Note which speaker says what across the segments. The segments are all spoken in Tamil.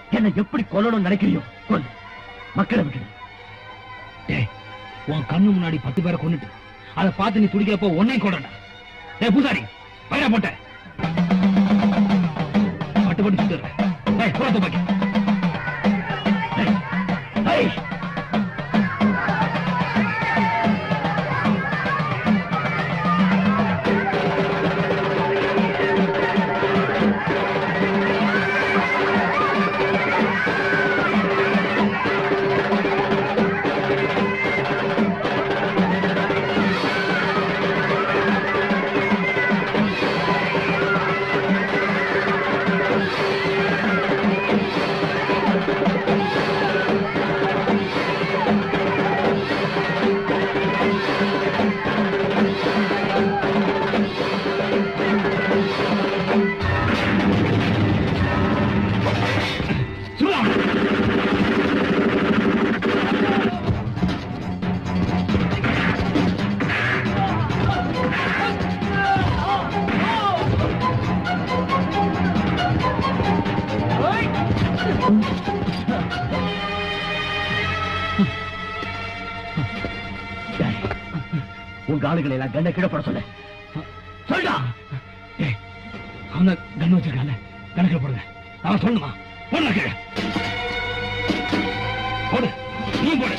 Speaker 1: என்னை எப்படி கொல்லணும்னு நினைக்கிறியோ கொல்லு மக்களை விட்டுடு
Speaker 2: டேய் உன் கண்ணு முன்னாடி பத்து பேரை கொன்னுட்டு அதை பார்த்து நீ துடிக்கிறப்போ உன்னையும் கொடண்டா டேய் பூசாரி பயிரா போட்ட பட்டு பட்டு சுட்டு டேய் புறா துப்பாக்கி
Speaker 1: ஏய், டேய், உங்க ஆளுகளை எல்லாம் கண்ணை கீழப்பட சொல்லு சொல்டா
Speaker 2: டேய் அவன் தான் கன் வச்சிருக்கான்ல கணக்கில் போடுங்க அவன் சொல்லணுமா போடுங்க கீழே போடு நீ போடு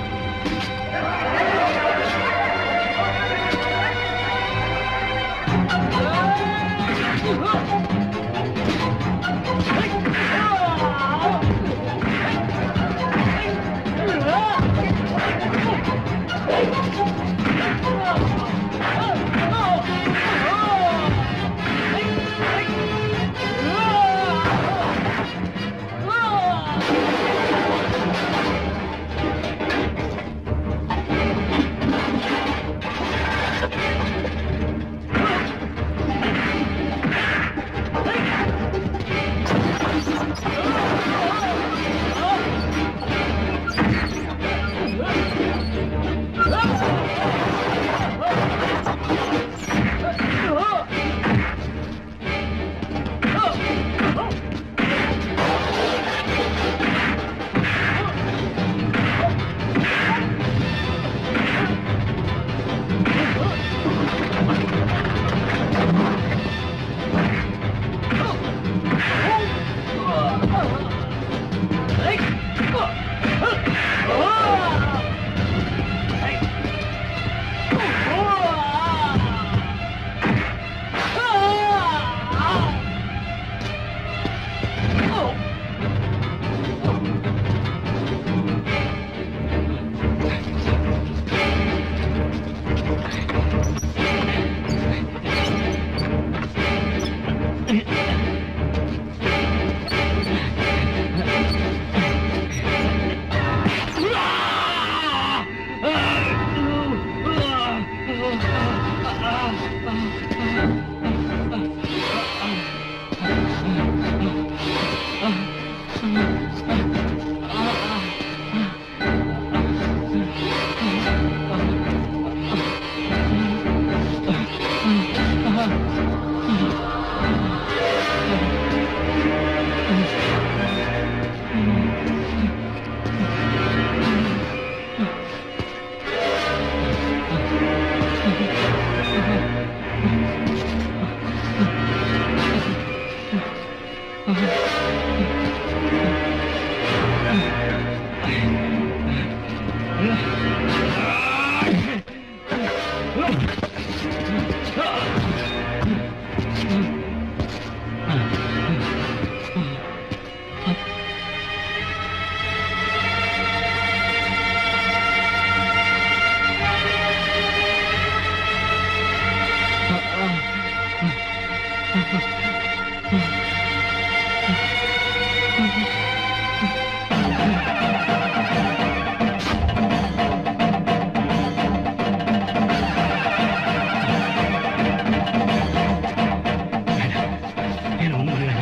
Speaker 2: என்ன ஒண்ணும் பண்ணல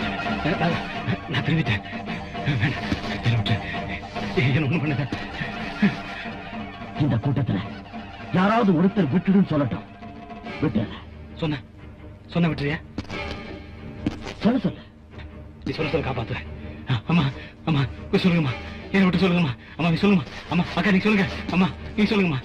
Speaker 2: நான் நான் திரும்பிட்டேன் வேண்டாம், என்னை விட்டு. என்ன ஒண்ணும் பண்ணல
Speaker 1: இந்த கூட்டத்துல யாராவது ஒருத்தர் விட்டுடுன்னு சொல்லட்டும் விட்டு
Speaker 2: சொன்ன சொன்ன விட்டுறியா
Speaker 1: சொல்ல சொல்லு
Speaker 2: நீ சொல்ல சொல்ல காப்பாத்துவேன் அம்மா அம்மா போய் சொல்லுங்கம்மா என்னை விட்டு சொல்லுங்கம்மா அம்மா நீ சொல்லுங்கம்மா அம்மா அக்கா நீங்க சொல்லுங்க அம்மா நீங்க சொல்லுங்கம்மா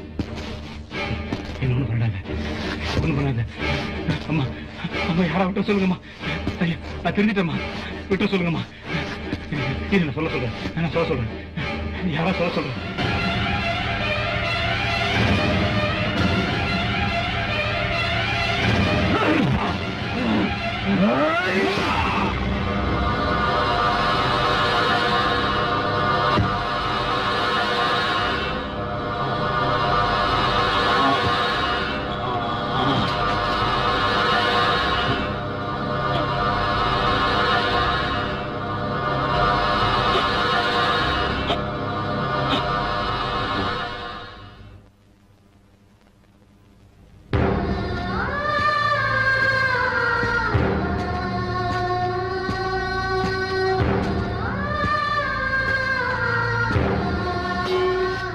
Speaker 2: என்ன ஒண்ணு பண்ணாத ஒண்ணு பண்ணாத அம்மா அம்மா யாரா விட்டு சொல்லுங்கம்மா ஐயா நான் தெரிஞ்சிட்டேம்மா விட்டு சொல்லுங்கம்மா இது நான் சொல்ல சொல்றேன் நான் சொல்ல சொல்றேன் யாரா சொல்ல சொல்றேன்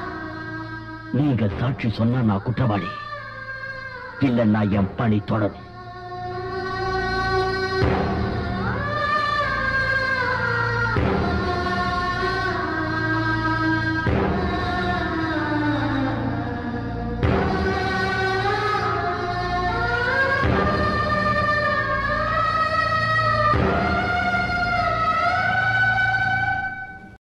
Speaker 1: நீங்க சாட்சி சொன்னா நான் குற்றவாளி இல்லைன்னா என் பணி தொடரும்